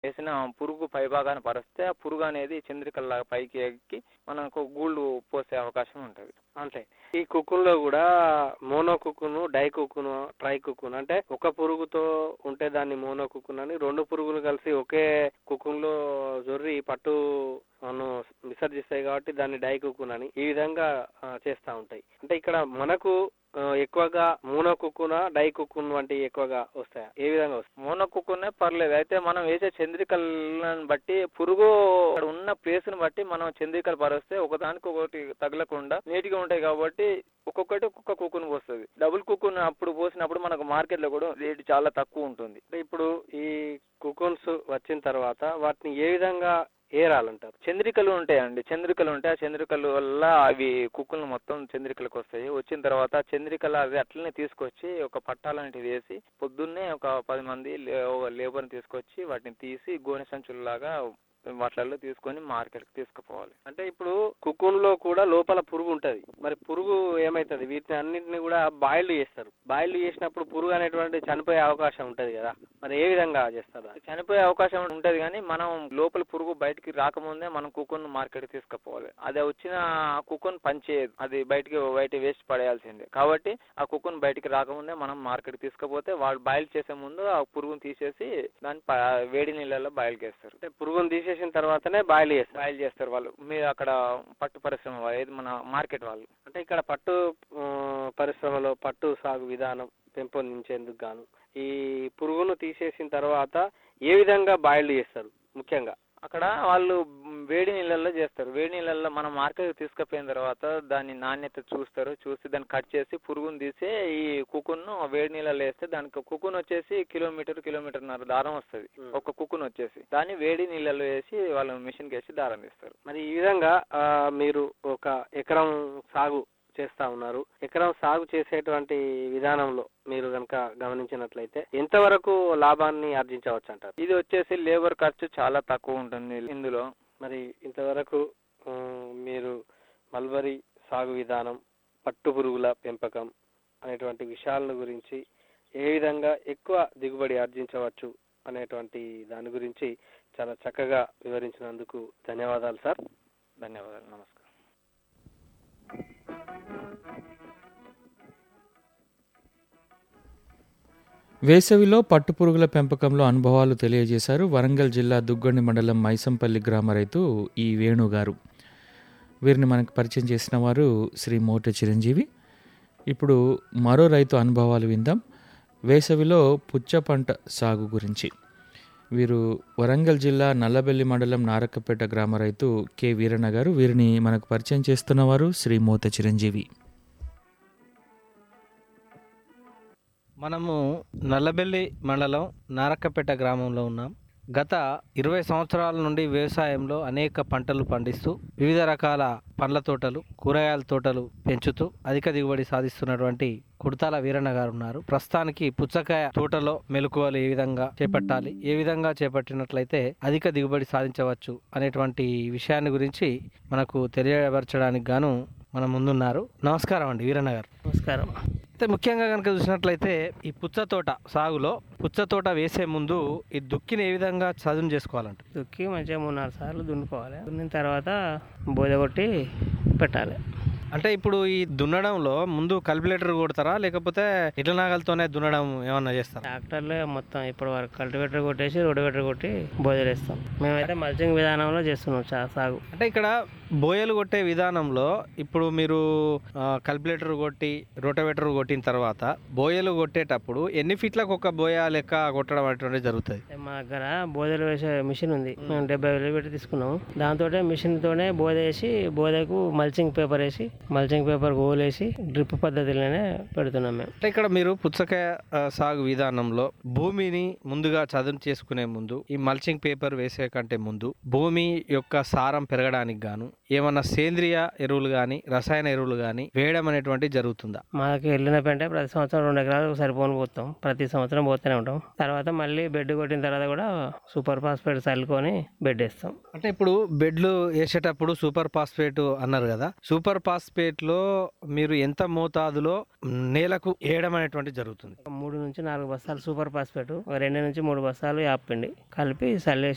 వేసిన పురుగు పై భాగాన్ని పరిస్తే ఆ పురుగు అనేది చంద్రికల్లాగా పైకి ఎక్కి మనకు గూళ్ళు పోసే అవకాశం ఉంటుంది అంతే ఈ కుక్కున్లో కూడా మోనో కుక్కును డై కుక్కును ట్రై కుక్కును అంటే ఒక పురుగుతో ఉంటే దాన్ని మోనో కుక్కున్ అని రెండు పురుగులు కలిసి ఒకే కుక్కున్లో జొర్రి పట్టు ను విసర్జిస్తాయి కాబట్టి దాన్ని డై కుక్కున్ అని ఈ విధంగా ఆ, చేస్తా ఉంటాయి అంటే ఇక్కడ మనకు ఆ, ఎక్కువగా మోనో కుక్కున డై కుక్కున్ వంటివి ఎక్కువగా వస్తాయా ఏ విధంగా వస్తాయి మోనో కుక్కునే పర్లేదు అయితే మనం వేసే చంద్రికలను బట్టి పురుగు అక్కడ ఉన్న ప్లేస్ ని బట్టి మనం చంద్రికలు పరిస్తే ఒకదానికి ఒకటి తగలకుండా నీట్గా ఉంటాయి కాబట్టి ఒక్కొక్కటి ఒక్కొక్క కుక్కును పోస్తుంది డబుల్ కుక్కును అప్పుడు పోసినప్పుడు మనకు మార్కెట్ లో కూడా రేటు చాలా తక్కువ ఉంటుంది అంటే ఇప్పుడు ఈ కుకున్స్ వచ్చిన తర్వాత వాటిని ఏ విధంగా ఏరాలంటారు చంద్రికలు ఉంటాయండి చంద్రికలు ఉంటాయి ఆ చంద్రికల వల్ల అవి కుక్కులు మొత్తం చంద్రికలకు వస్తాయి వచ్చిన తర్వాత ఆ చంద్రికలు అవి అట్లనే తీసుకొచ్చి ఒక పట్టాలన్నిటి వేసి పొద్దున్నే ఒక పది మంది లేబర్ని తీసుకొచ్చి వాటిని తీసి గోనె సంచుల్లాగా వాటిలలో తీసుకొని మార్కెట్కి తీసుకుపోవాలి అంటే ఇప్పుడు కుకున్ లో కూడా లోపల పురుగు ఉంటది మరి పురుగు ఏమైతది వీటిని అన్నింటిని కూడా బాయిల్డ్ చేస్తారు బాయిల్డ్ చేసినప్పుడు పురుగు అనేటువంటి చనిపోయే అవకాశం ఉంటది కదా మరి ఏ విధంగా చేస్తారు అది? చనిపోయే అవకాశం ఉంటది కానీ మనం లోపల పురుగు బయటికి రాకముందే మనం కుక్కన్ మార్కెట్ తీసుకుపోవాలి అది వచ్చిన కుక్కన్ పనిచేయదు అది బయటికి బయట వేస్ట్ పడేయాల్సిందే కాబట్టి ఆ కుక్కన్ బయటికి రాకముందే మనం మార్కెట్ తీసుకుపోతే వాళ్ళు బాయిల్ చేసే ముందు ఆ పురుగును తీసేసి దాన్ని ప- వేడి నీళ్ళలో బాయిల్ చేస్తారు అంటే పురుగును తీసేసిన తర్వాతనే బాయిల్ చేస్తారు బాయిల్ చేస్తారు వాళ్ళు మీరు అక్కడ పట్టు పరిశ్రమ వాళ్ళు ఏది మన మార్కెట్ వాళ్ళు అంటే ఇక్కడ పట్టు ఆ, పరిశ్రమలో పట్టు సాగు విధానం పెంపొందించేందుకు గాను ఈ పురుగును తీసేసిన తర్వాత ఏ విధంగా బాయిల్డ్ చేస్తారు ముఖ్యంగా అక్కడ వాళ్ళు వేడి నీళ్ళల్లో చేస్తారు వేడి నీళ్ళల్లో మనం మార్కెట్ తీసుకుపోయిన తర్వాత దాని నాణ్యత చూస్తారు చూసి దాన్ని కట్ చేసి పురుగును తీసి ఈ కుకున్ను వేడి నీళ్ళల్లో వేస్తే దానికి కుకున్ వచ్చేసి కిలోమీటర్ కిలోమీటర్న్నర దారం వస్తుంది Hmm. ఒక కుకున్ వచ్చేసి దాన్ని వేడి నీళ్ళల్లో వేసి వాళ్ళు మిషన్కి వేసి దారం తీస్తారు మరి ఈ విధంగా ఆ, మీరు ఒక ఎకరం సాగు చేస్తా ఉన్నారు ఎకరం సాగు చేసేటువంటి విధానంలో మీరు కనుక గమనించినట్లయితే ఎంతవరకు లాభాన్ని ఆర్జించవచ్చు అంటారు ఇది వచ్చేసి లేబర్ ఖర్చు చాలా తక్కువ ఉంటుంది ఇందులో మరి ఇంతవరకు ఆ, మీరు మల్బరీ సాగు విధానం పట్టు పురుగుల పెంపకం అనేటువంటి విషయాల గురించి ఏ విధంగా ఎక్కువ దిగుబడి ఆర్జించవచ్చు అనేటువంటి దాని గురించి చాలా చక్కగా వివరించినందుకు ధన్యవాదాలు సార్ ధన్యవాదాలు నమస్కారం వేసవిలో పట్టుపురుగుల పెంపకంలో అనుభవాలు తెలియజేశారు వరంగల్ జిల్లా దుగ్గొండి మండలం మైసంపల్లి గ్రామ రైతు ఈ వేణు గారు వీరిని మనకు పరిచయం చేసిన వారు శ్రీ మోట చిరంజీవి ఇప్పుడు మరో రైతు అనుభవాలు విందాం వేసవిలో పుచ్చ పంట సాగు గురించి వీరు వరంగల్ జిల్లా నల్లబెల్లి మండలం నారక్కపేట గ్రామ రైతు కె వీరన్న గారు వీరిని మనకు పరిచయం చేస్తున్నవారు శ్రీ మోత చిరంజీవి మనము నల్లబెల్లి మండలం నారక్కపేట గ్రామంలో ఉన్నాం గత ఇరవై సంవత్సరాల నుండి వ్యవసాయంలో అనేక పంటలు పండిస్తూ వివిధ రకాల పండ్ల తోటలు కూరగాయల తోటలు పెంచుతూ అధిక దిగుబడి సాధిస్తున్నటువంటి కుడతాల వీరన్న గారు ఉన్నారు ప్రస్తుతానికి పుచ్చకాయ తోటలో మెలకువలు ఏ విధంగా చేపట్టాలి ఏ విధంగా చేపట్టినట్లయితే అధిక దిగుబడి సాధించవచ్చు అనేటువంటి విషయాన్ని గురించి మనకు తెలియపరచడానికి గాను మన ముందున్నారు నమస్కారం అండి వీరన్న గారు నమస్కారం అయితే ముఖ్యంగా కనుక చూసినట్లయితే ఈ పుచ్చ తోట సాగులో పుచ్చ తోట వేసే ముందు ఈ దుక్కిని ఏ విధంగా చదును చేసుకోవాలంట దుక్కి మంచిగా మూడు నాలుగు సార్లు దున్నుకోవాలి దున్నిన తర్వాత బోద కొట్టి పెట్టాలి అంటే ఇప్పుడు ఈ దున్నడంలో ముందు కల్కులేటర్ కొడతారా లేకపోతే ఇట్ల నాగలతోనే దున్నడం ఏమన్నా చేస్తారా ట్రాక్టర్లే మొత్తం ఇప్పటి వరకు కల్టివేటర్ కొట్టేసి రోడ్డువేటర్ కొట్టి బోదలేస్తాం మేమైతే మల్చింగ్ విధానంలో చేస్తున్నాం చా సాగు అంటే ఇక్కడ బోయలు కొట్టే విధానంలో ఇప్పుడు మీరు కల్కులేటర్ కొట్టి రోటవేటర్ కొట్టిన తర్వాత బోయలు కొట్టేటప్పుడు ఎన్ని ఫీట్లకు ఒక బోయ లెక్క కొట్టడం అనేటువంటిది జరుగుతుంది మా దగ్గర బోదలు వేసే మిషన్ ఉంది మేము డెబ్బై వేలు పెట్టి తీసుకున్నాము దాంతో మిషన్ తోనే బోద వేసి బోదకు మల్చింగ్ పేపర్ వేసి మల్చింగ్ పేపర్ వేసి డ్రిప్ పద్ధతిలోనే పెడుతున్నాం మేము అంటే ఇక్కడ మీరు పుచ్చకాయ ఆ, సాగు విధానంలో భూమిని ముందుగా చదును చేసుకునే ముందు ఈ మల్చింగ్ పేపర్ వేసే కంటే ముందు భూమి యొక్క సారం పెరగడానికి గాను ఏమన్నా సేంద్రియ ఎరువులు గాని రసాయన ఎరువులు గాని వేయడం అనేటువంటి జరుగుతుందా మాకు వెళ్ళిన పెంటే ప్రతి సంవత్సరం రెండు ఎకరాలు సరిపోని పోతాం ప్రతి సంవత్సరం పోతూనే ఉంటాం తర్వాత మళ్ళీ బెడ్ కొట్టిన తర్వాత కూడా సూపర్ ఫాస్ఫేట్ చల్లుకొని బెడ్ వేస్తాం అంటే ఇప్పుడు బెడ్లు వేసేటప్పుడు సూపర్ ఫాస్ఫేట్ అన్నారు కదా సూపర్ ఫాస్ఫేట్ లో మీరు ఎంత మోతాదులో నేలకు వేయడం అనేటువంటి జరుగుతుంది ఒక మూడు నుంచి నాలుగు బస్తాలు సూపర్ ఫాస్ఫేట్ ఒక రెండు నుంచి మూడు బస్తాలు యాపిండి కలిపి చల్లేసి